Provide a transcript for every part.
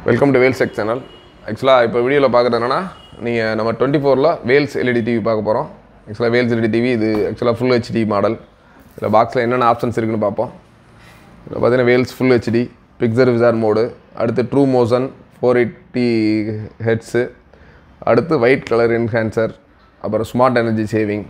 welcome to Vels எக் channel ஆக்சுவலாக இப்போ வீடியோவில் பார்க்குறது என்னன்னா நீங்கள் நம்ம டுவெண்ட்டி ஃபோரில் வேல்ஸ் எல்இடி டிவி பார்க்க போகிறோம் ஆக்சுவலாக வேல்ஸ் எல்இடி டிவி இது ஆக்சுவலாக ஃபுல் ஹெச்டி மாடல் இதில் பாக்ஸில் என்னென்ன ஆப்ஷன்ஸ் இருக்குன்னு பார்ப்போம் இதில் பார்த்தீங்கன்னா வேல்ஸ் ஃபுல் ஹெச்டி பிக்சர் விசார் மோடு அடுத்து true motion four eighty hertz அடுத்து ஒயிட் கலர் என்ஹான்சர் அப்புறம் ஸ்மார்ட் எனர்ஜி சேவிங்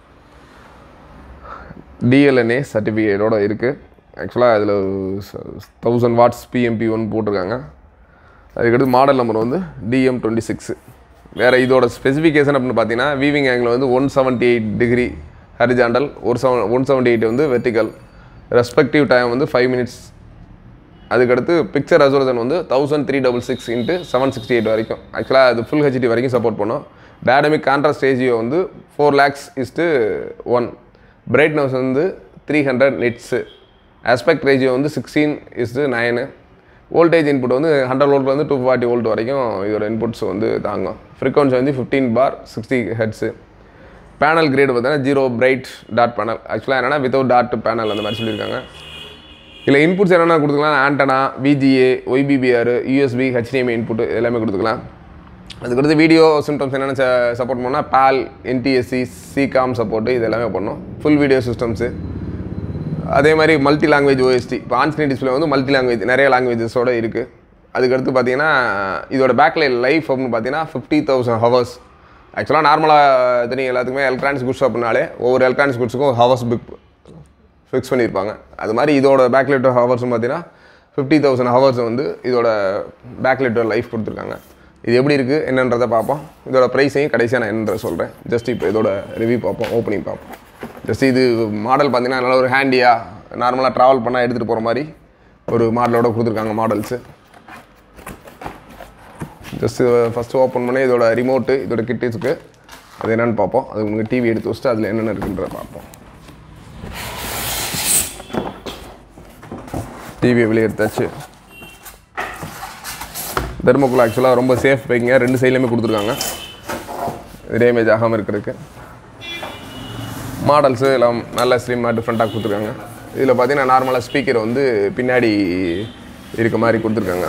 டிஎல்என்ஏ சர்டிஃபிகேட்டோட இருக்குது ஆக்சுவலாக இதில் தௌசண்ட் வாட்ஸ் பிஎம்பி ஒன் போட்டிருக்காங்க அதுக்கடுத்து மாடல் நம்பர் வந்து டிஎம் டுவெண்ட்டி சிக்ஸு வேறு இதோட ஸ்பெசிஃபிகேஷன் அப்படின்னு பார்த்தீங்கன்னா வீவிங் ஆங்கிள் வந்து one seventy eight degree horizontal ஒரு செவன் ஒன் செவன்ட்டி எயிட் வந்து வெர்டிக்கல் ரெஸ்பெக்டிவ் டைம் வந்து ஃபைவ் மினிட்ஸ் அதுக்கடுத்து பிக்சர் ரெசல்யூஷன் வந்து thousand three double six into seven sixty eight வரைக்கும் ஆக்சுவலாக அது ஃபுல் ஹெச்டி வரைக்கும் சப்போர்ட் பண்ணும் டேடமிக் கான்ட்ராஸ்ட் ரேஷியோ வந்து four lakhs is to one brightness வந்து three hundred nits aspect ratio வந்து sixteen is to nine voltage input வந்து ஹண்ட்ரட் வோல்ட்லேருந்து டூ ஃபார்ட்டி வோல்ட் வரைக்கும் இதோட இன்புட்ஸ் வந்து தாங்கும் ஃப்ரீக்வன்சி வந்து ஃபிஃப்டீன் பார் சிக்ஸ்டி ஹெட்ஸு பேனல் கிரேடு பார்த்தீங்கன்னா ஜீரோ பிரைட் டாட் பேனல் ஆக்சுவலாக என்னென்னா வித்தவுட் டாட் பேனல் அந்த மாதிரி சொல்லியிருக்காங்க இதில் இன்புட்ஸ் என்னென்ன கொடுத்துக்கலாம் antenna VGA YPbPr USB HDMI input எல்லாமே கொடுத்துக்கலாம் அதுக்கடுத்து வீடியோ சிம்டம்ஸ் என்னென்ன சப்போர்ட் பண்ணால் பால் என்டிஎஸ்சி சிகாம் சப்போர்ட்டு இது எல்லாமே பண்ணோம் ஃபுல் வீடியோ சிஸ்டம்ஸு அதே மாதிரி மல்டி லாங்குவேஜ் ஓஎஸ்டி இப்போ ஆன்ஸ்கிரீன் டிஸ்பிளே வந்து மல்டி லாங்குவேஜ் நிறைய லாங்குவேஜஸோட இருக்குது அதுக்கடுத்து பார்த்தீங்கன்னா இதோட பேக்லைன் லைஃப் அப்படின்னு பார்த்தீங்கன்னா ஃபிஃப்டி தௌசண்ட் ஹவர்ஸ் ஆக்சுவலாக நார்மலாக தெரியும் எல்லாத்துக்குமே எலக்ட்ரானிக்ஸ் குட்ஸ் அப்படின்னாலே ஒவ்வொரு எலக்ட்ரானிக்ஸ் குட்ஸுக்கும் ஹவர்ஸ் பிக் ஃபிக்ஸ் பண்ணியிருப்பாங்க அது மாதிரி இதோட பேக்லைட் ஹவர்ஸ்னு பார்த்தீங்கன்னா ஃபிஃப்டி தௌசண்ட் ஹவர்ஸ் வந்து இதோட பேக்லைட்டோட லைஃப் கொடுத்துருக்காங்க இது எப்படி இருக்குது என்னன்றதை பார்ப்போம் இதோட ப்ரைஸையும் கடைசியாக நான் என்னன்ற சொல்கிறேன் ஜஸ்ட் இப்போ இதோட ரிவ்யூ பார்ப்போம் ஓப்பனிங் பார்ப்போம் ஜஸ்ட் இது மாடல் பார்த்தீங்கன்னா நல்ல ஒரு ஹேண்டியாக நார்மலாக ட்ராவல் பண்ணால் எடுத்துகிட்டு போகிற மாதிரி ஒரு மாடலோட கொடுத்துருக்காங்க மாடல்ஸு ஜஸ்ட் ஃபஸ்ட்டு ஓப்பன் பண்ணி இதோட ரிமோட்டு இதோட கிட்டிஸுக்கு அது என்னென்னு பார்ப்போம் அது உங்களுக்கு டிவி எடுத்து வச்சுட்டு அதில் என்னென்ன இருக்குன்றத பார்ப்போம் டிவியை வெளியே எடுத்தாச்சு தெர்மோக்குள் ஆக்சுவலாக ரொம்ப சேஃப் பேக்கிங்க ரெண்டு சைட்லேயுமே கொடுத்துருக்காங்க டேமேஜ் ஆகாமல் இருக்கிறதுக்கு மாடல்ஸு எல்லாம் நல்ல ஸ்லிம்மாக டிஃப்ரெண்ட்டாக கொடுத்துருக்காங்க இதில் பார்த்தீங்கன்னா நார்மலாக ஸ்பீக்கர் வந்து பின்னாடி இருக்க மாதிரி கொடுத்துருக்காங்க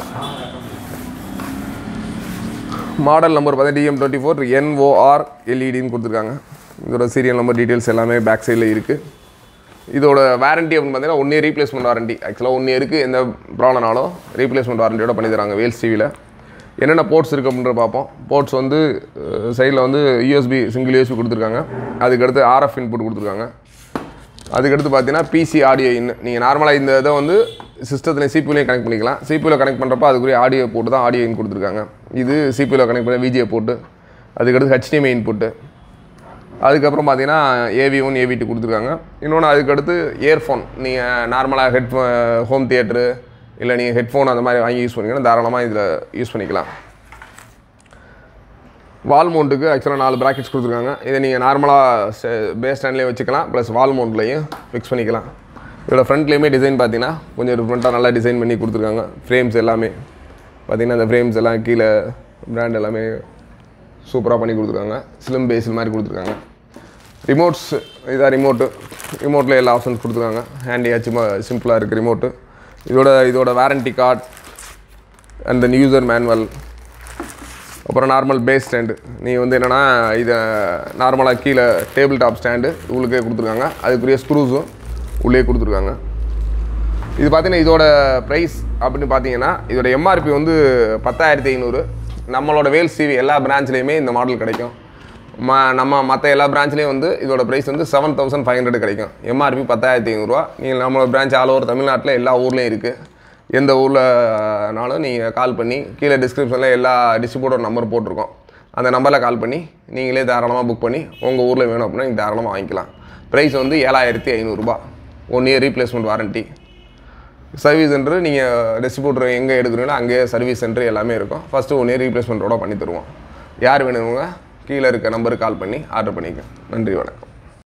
மாடல் நம்பர் பார்த்தா டிஎம் டுவெண்ட்டி ஃபோர் என்ஓஆர் எல்இடின்னு கொடுத்துருக்காங்க இதோட சீரியல் நம்பர் டீட்டெயில்ஸ் எல்லாமே பேக் சைடில் இருக்குது இதோட வாரண்டி அப்படின்னு பார்த்தீங்கன்னா ஒன் இயர் ரீப்ளேஸ்மெண்ட் வாரண்டி ஆக்சுவலாக ஒன் இயருக்கு எந்த ப்ராப்ளம்னாலும் ரீப்ளேஸ்மெண்ட் வாரண்டியோட பண்ணி தராங்க வேல்ஸ் டிவியில் என்னென்ன போர்ட்ஸ் இருக்குது அப்படின்றத பார்ப்போம் போர்ட்ஸ் வந்து சைடில் வந்து யூஎஸ்பி சிங்கிள் யூஎஸ்பி கொடுத்துருக்காங்க அதுக்கடுத்து ஆர்எஃப் இன்புட் கொடுத்துருக்காங்க அதுக்கடுத்து பார்த்தீங்கன்னா பிசி ஆடியோ இன் நீங்கள் நார்மலாக இந்த இதை வந்து சிஸ்டத்தில் சிபியூலையும் கனெக்ட் பண்ணிக்கலாம் சிபியூவில் கனெக்ட் பண்ணுறப்ப அதுக்குரிய ஆடியோ போட்டு தான் ஆடியோ இன் கொடுத்துருக்காங்க இது சிபியூவில் கனெக்ட் பண்ண விஜிஏ போட்டு அதுக்கடுத்து ஹெச்டிஎம்ஐ இன்புட்டு அதுக்கப்புறம் பார்த்தீங்கன்னா ஏவி ஒன் ஏவி டூ கொடுத்துருக்காங்க இன்னொன்று அதுக்கடுத்து இயர்ஃபோன் நீங்கள் நார்மலாக ஹெட் ஹோம் தியேட்டரு இல்லை நீங்கள் ஹெட்ஃபோன் அந்த மாதிரி வாங்கி யூஸ் பண்ணிங்கன்னா தாராளமாக இதில் யூஸ் பண்ணிக்கலாம் வால் மவுண்ட்டுக்கு ஆக்சுவலாக நாலு ப்ராக்கெட்ஸ் கொடுத்துருக்காங்க இதை நீங்கள் நார்மலாக பேஸ் ஸ்டாண்ட்லேயே வச்சுக்கலாம் ப்ளஸ் வால் மவுண்ட்லேயும் ஃபிக்ஸ் பண்ணிக்கலாம் இதோட ஃப்ரண்ட்லேயுமே டிசைன் பார்த்தீங்கன்னா கொஞ்சம் டிஃப்ரெண்ட்டாக நல்லா டிசைன் பண்ணி கொடுத்துருக்காங்க ஃப்ரேம்ஸ் எல்லாமே பார்த்தீங்கன்னா அந்த ஃப்ரேம்ஸ் எல்லாம் கீழே பிராண்ட் எல்லாமே சூப்பராக பண்ணி கொடுத்துருக்காங்க ஸ்லிம் பேஸில் மாதிரி கொடுத்துருக்காங்க ரிமோட்ஸ் இதான் ரிமோட்டு ரிமோட்டில் எல்லா ஆப்ஷன்ஸ் கொடுத்துருக்காங்க ஹேண்டியாக சும்மா சிம்பிளாக இருக்குது ரிமோட்டு இதோட இதோட warranty card and then user manual அப்புறம் நார்மல் பேஸ் ஸ்டாண்டு நீங்கள் வந்து என்னென்னா இதை நார்மலாக கீழே டேபிள் டாப் ஸ்டாண்டு உள்ளுக்கே கொடுத்துருக்காங்க அதுக்குரிய ஸ்க்ரூஸும் உள்ளே கொடுத்துருக்காங்க இது பார்த்தீங்கன்னா இதோட ப்ரைஸ் அப்படின்னு பார்த்தீங்கன்னா இதோட எம்ஆர்பி வந்து பத்தாயிரத்தி ஐநூறு நம்மளோட வேல்ஸ் டிவி எல்லா பிரான்ச்லேயுமே இந்த மாடல் கிடைக்கும் ம நம்ம மற்ற எல்லா பிரான்ச்லேயும் வந்து இதோட ப்ரைஸ் வந்து செவன் தௌசண்ட் ஃபைவ் ஹண்ட்ரட் கிடைக்கும் எம்ஆர்பி பத்தாயிரத்தி ஐநூறுரூவா நீங்கள் நம்மளோட பிரான்ச் ஆல் ஓவர் தமிழ்நாட்டில் எல்லா ஊர்லேயும் இருக்குது எந்த ஊர்லனாலும் நீங்கள் கால் பண்ணி கீழே டிஸ்கிரிப்ஷனில் எல்லா டிஸ்ட்ரிபியூட்டர் நம்பர் போட்டிருக்கோம் அந்த நம்பரில் கால் பண்ணி நீங்களே தாராளமாக புக் பண்ணி உங்கள் ஊரில் வேணும் அப்படின்னா நீங்கள் தாராளமாக வாங்கிக்கலாம் ப்ரைஸ் வந்து ஏழாயிரத்தி ஐநூறுரூபா one year replacement warranty service centre நீங்கள் டிஸ்ட்ரிபியூட்டர் எங்கே எடுக்கிறீங்களோ அங்கேயே சர்வீஸ் சென்டர் எல்லாமே இருக்கும் ஃபஸ்ட்டு ஒன் இயர் ரீப்ளேஸ்மெண்ட்டோட பண்ணி தருவோம் யார் வேணுங்க கீழே இருக்க நம்பருக்கு கால் பண்ணி ஆர்டர் பண்ணிக்க நன்றி வணக்கம்